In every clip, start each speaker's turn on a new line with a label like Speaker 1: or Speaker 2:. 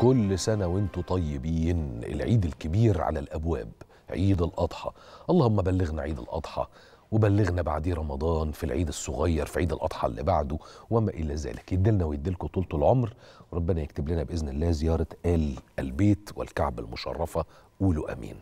Speaker 1: كل سنة وانتم طيبين العيد الكبير على الأبواب عيد الأضحى اللهم بلغنا عيد الأضحى وبلغنا بعديه رمضان في العيد الصغير في عيد الأضحى اللي بعده وما إلى ذلك يدلنا ويدلكم طولة العمر وربنا يكتب لنا بإذن الله زيارة آل البيت والكعبة المشرفة قولوا أمين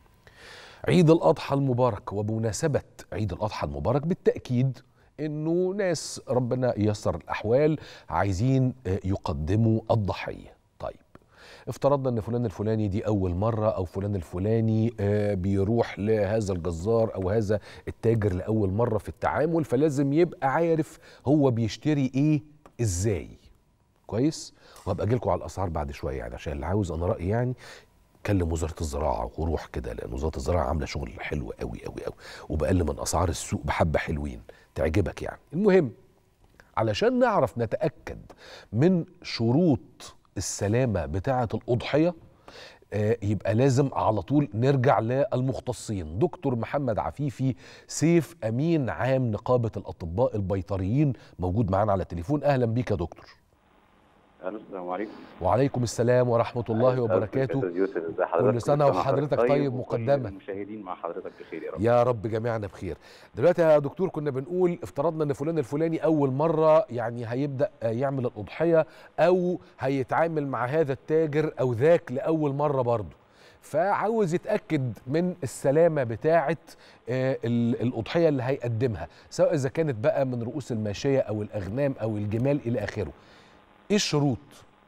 Speaker 1: عيد الأضحى المبارك وبمناسبة عيد الأضحى المبارك بالتأكيد انه ناس ربنا ييسر الاحوال عايزين يقدموا الضحيه طيب افترضنا ان فلان الفلاني دي اول مره او فلان الفلاني بيروح لهذا الجزار او هذا التاجر لاول مره في التعامل فلازم يبقى عارف هو بيشتري ايه ازاي كويس وهبقى اجي لكم على الاسعار بعد شويه يعني عشان اللي عاوز انا رايي يعني كلم وزاره الزراعه وروح كده لان وزاره الزراعه عامله شغل حلو قوي قوي قوي وبقل من اسعار السوق بحبه حلوين تعجبك يعني المهم علشان نعرف نتاكد من شروط السلامه بتاعه الاضحيه آه يبقى لازم على طول نرجع للمختصين دكتور محمد عفيفي سيف امين عام نقابه الاطباء البيطريين موجود معانا على التليفون اهلا بيك يا دكتور
Speaker 2: السلام عليكم
Speaker 1: وعليكم السلام ورحمة الله وبركاته كل سنة وحضرتك طيب, طيب مقدما
Speaker 2: المشاهدين مع حضرتك بخير يا رب
Speaker 1: يا رب جميعنا بخير دلوقتي يا دكتور كنا بنقول افترضنا ان فلان الفلاني اول مرة يعني هيبدأ يعمل الأضحية او هيتعامل مع هذا التاجر او ذاك لأول مرة برضه فعاوز يتاكد من السلامه بتاعه الاضحيه اللي هيقدمها سواء اذا كانت بقى من رؤوس الماشيه او الاغنام او الجمال الى اخره ايه الشروط؟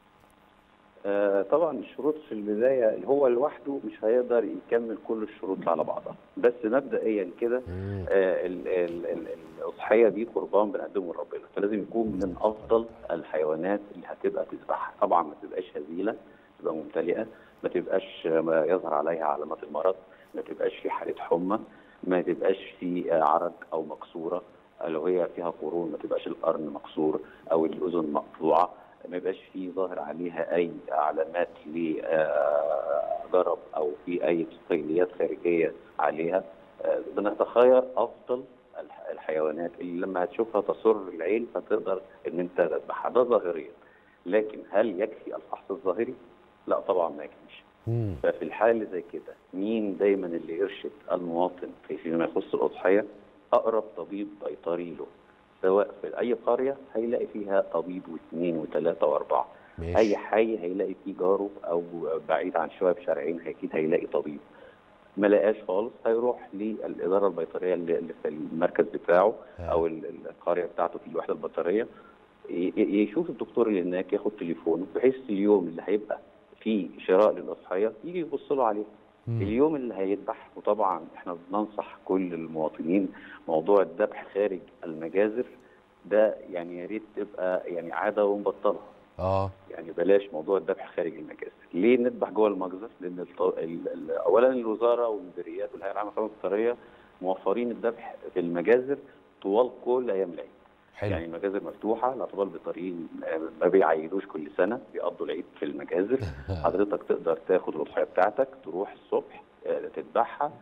Speaker 2: آه طبعا الشروط في البدايه هو لوحده مش هيقدر يكمل كل الشروط على بعضها بس مبدئيا كده آه الاضحيه دي قربان بنقدمه لربنا فلازم يكون من افضل الحيوانات اللي هتبقى تذبحها طبعا ما تبقاش هزيله تبقى ممتلئه ما تبقاش ما يظهر عليها علامات المرض ما تبقاش في حاله حمى ما تبقاش في عرج او مكسوره لو هي فيها قرون ما تبقاش القرن مكسور او الاذن مقطوعه ما يبقاش في ظاهر عليها اي علامات لجرب او في اي طفيليات خارجيه عليها بنتخير افضل الحيوانات اللي لما هتشوفها تسر العين فتقدر ان انت تذبحها ده ظاهريا لكن هل يكفي الفحص الظاهري؟ لا طبعا ما يكفيش ففي الحاله اللي زي كده مين دايما اللي يرشد المواطن في فيما يخص الاضحيه؟ اقرب طبيب بيطري له سواء في اي قريه هيلاقي فيها طبيب واثنين وثلاثه واربعه ماشي. اي حي هيلاقي فيه جاره او بعيد عن شويه بشارعين اكيد هيلاقي طبيب ما لقاش خالص هيروح للاداره البيطريه اللي في المركز بتاعه او القريه بتاعته في الوحده البيطريه يشوف الدكتور اللي هناك ياخد تليفونه بحيث اليوم اللي هيبقى فيه شراء للاضحيه يجي يبص له عليه مم. اليوم اللي هيذبح وطبعا احنا بننصح كل المواطنين موضوع الذبح خارج المجازر ده يعني يا ريت تبقى يعني عاده ونبطلها
Speaker 1: اه
Speaker 2: يعني بلاش موضوع الذبح خارج المجازر ليه نذبح جوه المجزر لان الط... ال... ال... اولا الوزاره والمديريات والهيئه العامه للخدمات البيطريه موفرين الذبح في المجازر طوال كل ايام العيد
Speaker 1: حلو.
Speaker 2: يعني المجازر مفتوحه الاطباء البيطريين ما بيعيدوش كل سنه بيقضوا العيد في المجازر حضرتك تقدر تاخد الاضحيه بتاعتك تروح الصبح تذبحها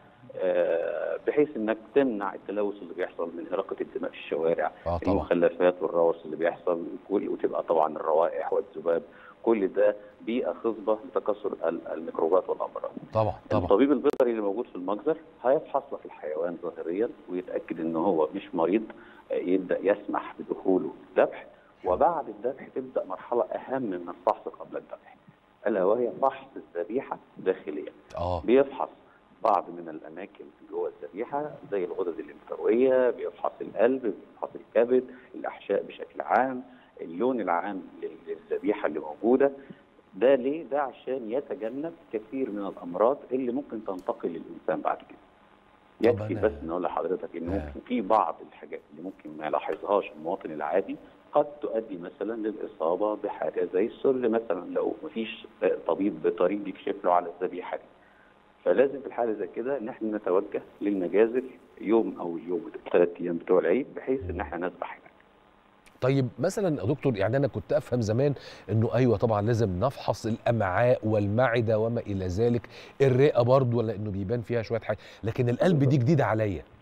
Speaker 2: بحيث انك تمنع التلوث اللي بيحصل من اراقه الدماء في الشوارع
Speaker 1: آه طبعا.
Speaker 2: المخلفات والروث اللي بيحصل وتبقى طبعا الروائح والذباب كل ده بيئه خصبه لتكاثر الميكروبات والامراض.
Speaker 1: طبعا طبعا
Speaker 2: الطبيب البيطري اللي موجود في المجزر هيفحص لك الحيوان ظاهريا ويتاكد ان هو مش مريض يبدا يسمح بدخوله الذبح وبعد الذبح تبدا مرحله اهم من الفحص قبل الذبح الا وهي فحص الذبيحه داخليا.
Speaker 1: اه
Speaker 2: بيفحص بعض من الاماكن جوه الذبيحه زي الغدد الليمفاويه بيفحص القلب بيفحص الكبد الاحشاء بشكل عام اللون العام للذبيحه اللي موجوده ده ليه؟ ده عشان يتجنب كثير من الامراض اللي ممكن تنتقل للانسان بعد كده. يكفي بس ان اقول لحضرتك ان ممكن في بعض الحاجات اللي ممكن ما يلاحظهاش المواطن العادي قد تؤدي مثلا للاصابه بحاجه زي السل مثلا لو مفيش طبيب بيطري بيكشف له على الذبيحه دي. فلازم في الحاله زي كده ان احنا نتوجه للمجازر يوم او اليوم الثلاث ايام بتوع العيد بحيث ان احنا نذبح هناك.
Speaker 1: طيب مثلا يا دكتور يعني انا كنت افهم زمان انه ايوه طبعا لازم نفحص الامعاء والمعده وما الى ذلك الرئه برضو لانه بيبان فيها شويه حاجه لكن القلب دي جديده عليا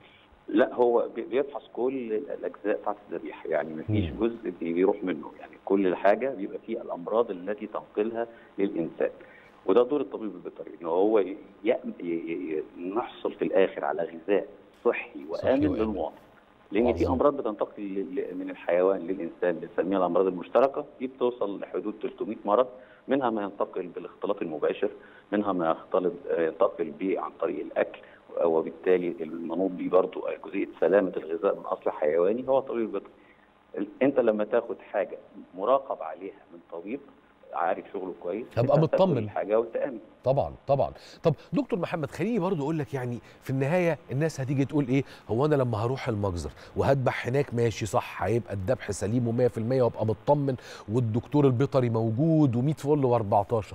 Speaker 2: لا هو بي- بيفحص كل الاجزاء بتاعت الذبيحه يعني مفيش
Speaker 1: مم.
Speaker 2: جزء بي- بيروح منه يعني كل حاجه بيبقى فيه الامراض التي تنقلها للانسان وده دور الطبيب البيطري ان هو ي- ي- ي- ي- نحصل في الاخر على غذاء صحي وامن
Speaker 1: وآمن.
Speaker 2: للمواطن لان في
Speaker 1: عظيم.
Speaker 2: امراض بتنتقل ل- ل- من الحيوان للانسان بنسميها الامراض المشتركه دي بتوصل لحدود 300 مرض منها ما ينتقل بالاختلاط المباشر منها ما يختلط ينتقل به عن طريق الاكل وبالتالي المنوط بيه برضه جزئيه سلامه الغذاء من اصل حيواني هو طبيب البيطري ال- انت لما تاخد حاجه مراقب عليها من طبيب عارف شغله كويس
Speaker 1: هبقى
Speaker 2: أنت هتاكل
Speaker 1: مطمن.
Speaker 2: الحاجه وتامن
Speaker 1: طبعا طبعا طب دكتور محمد خليني برضو اقول لك يعني في النهايه الناس هتيجي تقول ايه هو انا لما هروح المجزر وهذبح هناك ماشي صح هيبقى الذبح سليم و100% وابقى مطمن والدكتور البيطري موجود و100 فل و14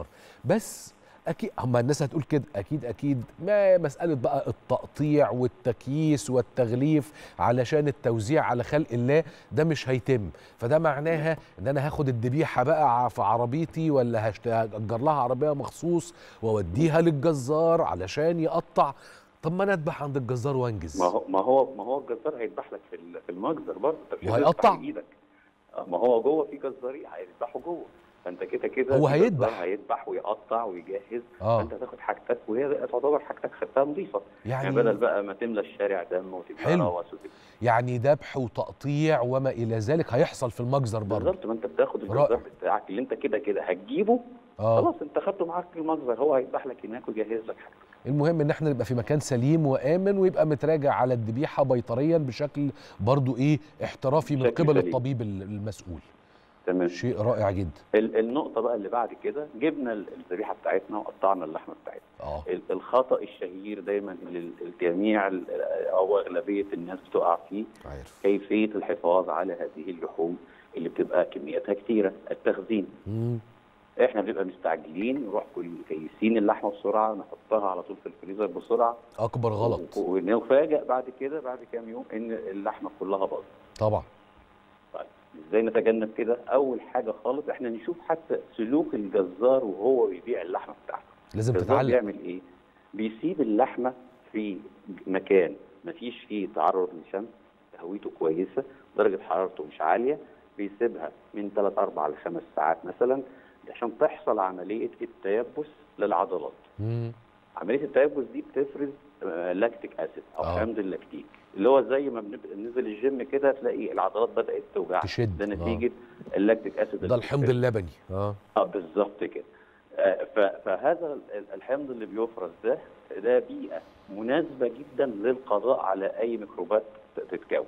Speaker 1: بس اكيد هم الناس هتقول كده اكيد اكيد ما مساله بقى التقطيع والتكييس والتغليف علشان التوزيع على خلق الله ده مش هيتم فده معناها ان انا هاخد الذبيحه بقى ع- في عربيتي ولا هشت- هاجر لها عربيه مخصوص واوديها للجزار علشان يقطع طب ما انا اذبح عند الجزار وانجز
Speaker 2: ما هو ما هو ما هو الجزار هيذبح لك في ال- في المجزر برضه أنت مش
Speaker 1: وهيقطع؟
Speaker 2: هتذبح بايدك آه، ما هو جوه في جزارين هيذبحوا جوه فانت كده كده
Speaker 1: هو
Speaker 2: في جزار
Speaker 1: هيذبح.
Speaker 2: هيذبح ويقطع ويجهز
Speaker 1: اه
Speaker 2: فانت هتاخد حاجتك وهي تعتبر حاجتك خدتها نظيفه يعني, بدل
Speaker 1: يعني
Speaker 2: بقى ما تملى الشارع دم وتبقى
Speaker 1: حلو.
Speaker 2: روس وتبقى
Speaker 1: يعني ذبح وتقطيع وما الى ذلك هيحصل في المجزر برضه
Speaker 2: بالظبط ما انت بتاخد
Speaker 1: رائع.
Speaker 2: الجزار بتاعك اللي انت كده كده هتجيبه
Speaker 1: اه
Speaker 2: خلاص انت خدته معاك في المجزر هو هيذبح لك هناك ويجهز لك حاجتك
Speaker 1: المهم ان احنا نبقى في مكان سليم وامن ويبقى متراجع على الذبيحه بيطريا بشكل برضو ايه احترافي من
Speaker 2: بشكل
Speaker 1: قبل
Speaker 2: سليم.
Speaker 1: الطبيب ال- المسؤول
Speaker 2: تمام
Speaker 1: شيء رائع جدا
Speaker 2: ال- النقطه بقى اللي بعد كده جبنا ال- الذبيحه بتاعتنا وقطعنا اللحمه بتاعتنا
Speaker 1: اه
Speaker 2: ال- الخطا الشهير دايما اللي ال- الجميع ال- او اغلبيه الناس بتقع فيه
Speaker 1: عارف
Speaker 2: كيفيه الحفاظ على هذه اللحوم اللي بتبقى كمياتها كتيره التخزين
Speaker 1: مم.
Speaker 2: احنا بنبقى مستعجلين نروح كل كيسين اللحمه بسرعه نحطها على طول في الفريزر بسرعه
Speaker 1: اكبر غلط
Speaker 2: و- ونفاجئ بعد كده بعد كام يوم ان اللحمه كلها باظت
Speaker 1: طبعا
Speaker 2: طيب ازاي نتجنب كده اول حاجه خالص احنا نشوف حتى سلوك الجزار وهو بيبيع اللحمه بتاعته
Speaker 1: لازم
Speaker 2: الجزار
Speaker 1: تتعلم
Speaker 2: بيعمل ايه بيسيب اللحمه في مكان مفيش فيه تعرض للشمس تهويته كويسه درجه حرارته مش عاليه بيسيبها من 3 4 ل 5 ساعات مثلا عشان تحصل عمليه التيبس للعضلات
Speaker 1: مم.
Speaker 2: عمليه التيبس دي بتفرز آه، لاكتيك اسيد او
Speaker 1: آه.
Speaker 2: حمض اللاكتيك اللي هو زي ما بنبقى ننزل الجيم كده تلاقي العضلات بدات توجع
Speaker 1: تشد،
Speaker 2: ده
Speaker 1: آه.
Speaker 2: نتيجه اللاكتيك اسيد
Speaker 1: ده الحمض اللبني اه
Speaker 2: اه بالظبط كده آه، ف- فهذا ال- الحمض اللي بيفرز ده ده بيئه مناسبه جدا للقضاء على اي ميكروبات ت- تتكون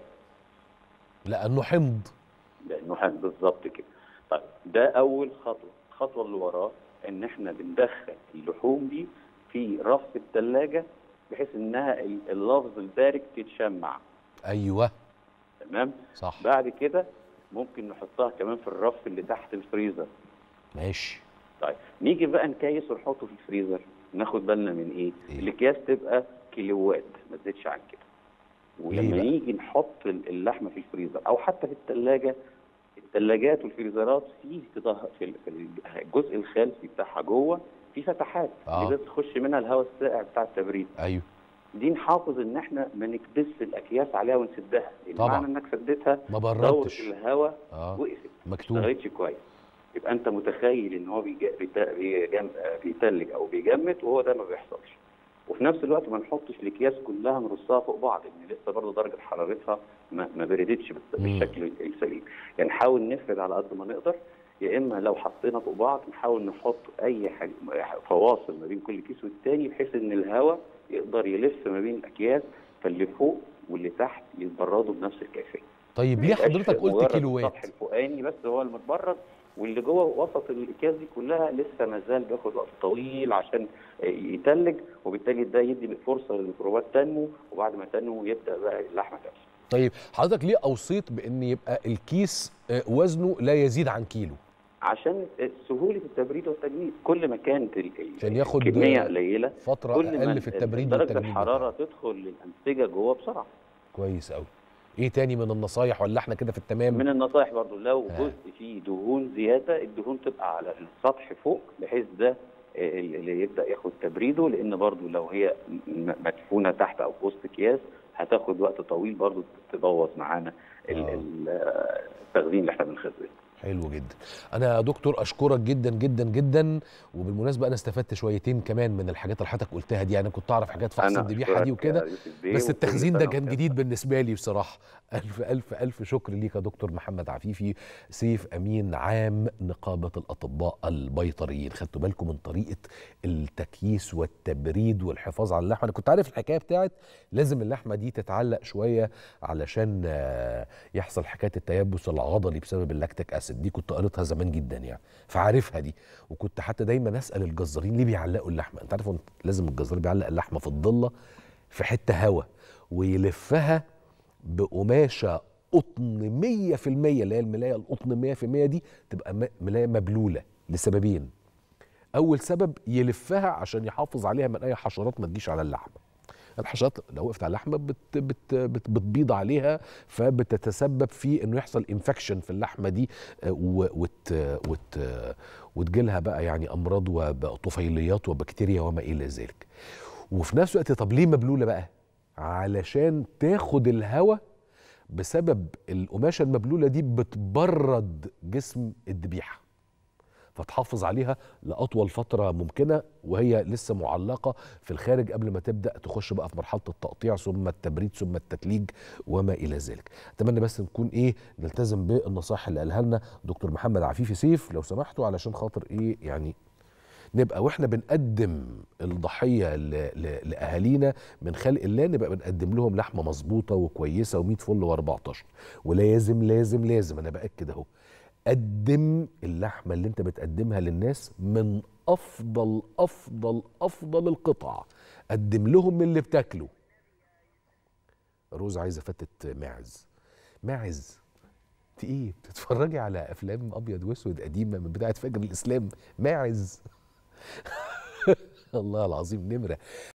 Speaker 1: لانه حمض
Speaker 2: لانه حمض بالظبط كده طيب ده اول خطوه الخطوه اللي وراه ان احنا بندخل اللحوم دي في رف الثلاجه بحيث انها ال- اللفظ الدارج تتشمع
Speaker 1: ايوه
Speaker 2: تمام
Speaker 1: صح
Speaker 2: بعد كده ممكن نحطها كمان في الرف اللي تحت الفريزر
Speaker 1: ماشي
Speaker 2: طيب نيجي بقى نكيس ونحطه في الفريزر ناخد بالنا من ايه؟
Speaker 1: إيه؟
Speaker 2: الاكياس تبقى كيلوات ما تزيدش عن كده
Speaker 1: ليه
Speaker 2: ولما
Speaker 1: بقى؟
Speaker 2: نيجي نحط ال- اللحمه في الفريزر او حتى في الثلاجه الثلاجات والفريزرات في كده في ال- في الجزء الخلفي بتاعها جوه في فتحات
Speaker 1: آه.
Speaker 2: اللي بتخش منها الهواء الساقع بتاع التبريد
Speaker 1: ايوه
Speaker 2: دي نحافظ ان احنا ما نكبسش الاكياس عليها ونسدها لان
Speaker 1: طبعا.
Speaker 2: معنى انك سديتها
Speaker 1: ما
Speaker 2: دوره
Speaker 1: بردتش
Speaker 2: الهواء
Speaker 1: اه
Speaker 2: وقفت ما
Speaker 1: مكتوب
Speaker 2: اشتغلتش كويس يبقى انت متخيل ان هو بيجا- بيتا- بيجم- بيتلج او بيجمد وهو ده ما بيحصلش وفي نفس الوقت ما نحطش الاكياس كلها نرصها فوق بعض لان لسه برضه درجه حرارتها ما, ما بردتش بالس-
Speaker 1: مم.
Speaker 2: بالشكل السليم يعني نحاول نفرد على قد ما نقدر يا اما لو حطينا فوق بعض نحاول نحط اي حاجه فواصل ما بين كل كيس والتاني بحيث ان الهواء يقدر يلف ما بين الاكياس فاللي فوق واللي تحت يتبردوا بنفس الكيفيه
Speaker 1: طيب ليه
Speaker 2: ما يبقاش
Speaker 1: حضرتك قلت
Speaker 2: مجرد
Speaker 1: كيلوات
Speaker 2: السطح الفوقاني بس هو المتبرد واللي جوه وسط الاكياس دي كلها لسه ما زال بياخد وقت طويل عشان يتلج وبالتالي ده يدي فرصه للميكروبات تنمو وبعد ما تنمو يبدا بقى اللحمه تاكل
Speaker 1: طيب حضرتك ليه اوصيت بان يبقى الكيس آه، وزنه لا يزيد عن كيلو
Speaker 2: عشان سهوله التبريد والتجميد كل ما كانت ال- ال-
Speaker 1: عشان ياخد
Speaker 2: كميه
Speaker 1: آه،
Speaker 2: قليله
Speaker 1: فتره
Speaker 2: كل ما
Speaker 1: اقل في التبريد
Speaker 2: درجه
Speaker 1: والتجميد
Speaker 2: الحراره
Speaker 1: بتاعه.
Speaker 2: تدخل للانسجه جوه بسرعه
Speaker 1: كويس قوي ايه تاني من النصايح ولا احنا كده في التمام
Speaker 2: من النصائح برضو لو
Speaker 1: آه.
Speaker 2: جزء فيه دهون زياده الدهون تبقى على السطح فوق بحيث ده آه، اللي يبدا ياخد تبريده لان برضو لو هي م- مدفونه تحت او في وسط اكياس هتاخد وقت طويل برضو تبوظ معانا ال-
Speaker 1: آه.
Speaker 2: ال- التخزين اللي احنا بنخزنه
Speaker 1: حلو جدا انا يا دكتور اشكرك جدا جدا جدا وبالمناسبه انا استفدت شويتين كمان من الحاجات اللي حضرتك قلتها دي يعني كنت اعرف حاجات في فحص
Speaker 2: أنا
Speaker 1: الذبيحه
Speaker 2: أشكرك
Speaker 1: دي وكده
Speaker 2: يا يوسف بيه،
Speaker 1: بس
Speaker 2: وكل
Speaker 1: التخزين ده
Speaker 2: سنة
Speaker 1: كان
Speaker 2: وأنت
Speaker 1: جديد بالنسبه لي بصراحه الف الف الف شكر ليك يا دكتور محمد عفيفي سيف امين عام نقابه الاطباء البيطريين خدتوا بالكم من طريقه التكييس والتبريد والحفاظ على اللحمه انا كنت عارف الحكايه بتاعت لازم اللحمه دي تتعلق شويه علشان آه، يحصل حكايه التيبس العضلي بسبب اللاكتيك اسيد دي كنت قريتها زمان جدا يعني فعارفها دي وكنت حتى دايما اسال الجزارين ليه بيعلقوا اللحمه انت عارف إن لازم الجزار بيعلق اللحمه في الضله في حته هوا ويلفها بقماشه قطن 100% اللي هي الملايه القطن 100% دي تبقى م- ملايه مبلوله لسببين اول سبب يلفها عشان يحافظ عليها من اي حشرات ما تجيش على اللحمه الحشرات لو وقفت على اللحمه بت بت بت بتبيض عليها فبتتسبب في انه يحصل انفكشن في اللحمه دي آه، و- وت وت وتجيلها بقى يعني امراض وطفيليات وبكتيريا وما الى ذلك وفي نفس الوقت طب ليه مبلوله بقى علشان تاخد الهواء بسبب القماشه المبلوله دي بتبرد جسم الذبيحه فتحافظ عليها لاطول فتره ممكنه وهي لسه معلقه في الخارج قبل ما تبدا تخش بقى في مرحله التقطيع ثم التبريد ثم التتليج وما الى ذلك اتمنى بس نكون ايه نلتزم بالنصائح اللي قالها لنا دكتور محمد عفيفي سيف لو سمحتوا علشان خاطر ايه يعني نبقى واحنا بنقدم الضحيه ل- ل- لاهالينا من خلق الله نبقى بنقدم لهم لحمه مظبوطه وكويسه و100 فل و14 ولازم لازم لازم انا باكد اهو قدم اللحمه اللي انت بتقدمها للناس من افضل افضل افضل القطع قدم لهم من اللي بتاكله روز عايزه فتة ماعز ماعز انت ايه بتتفرجي على افلام ابيض واسود قديمه من بتاعه فجر الاسلام ماعز الله العظيم نمره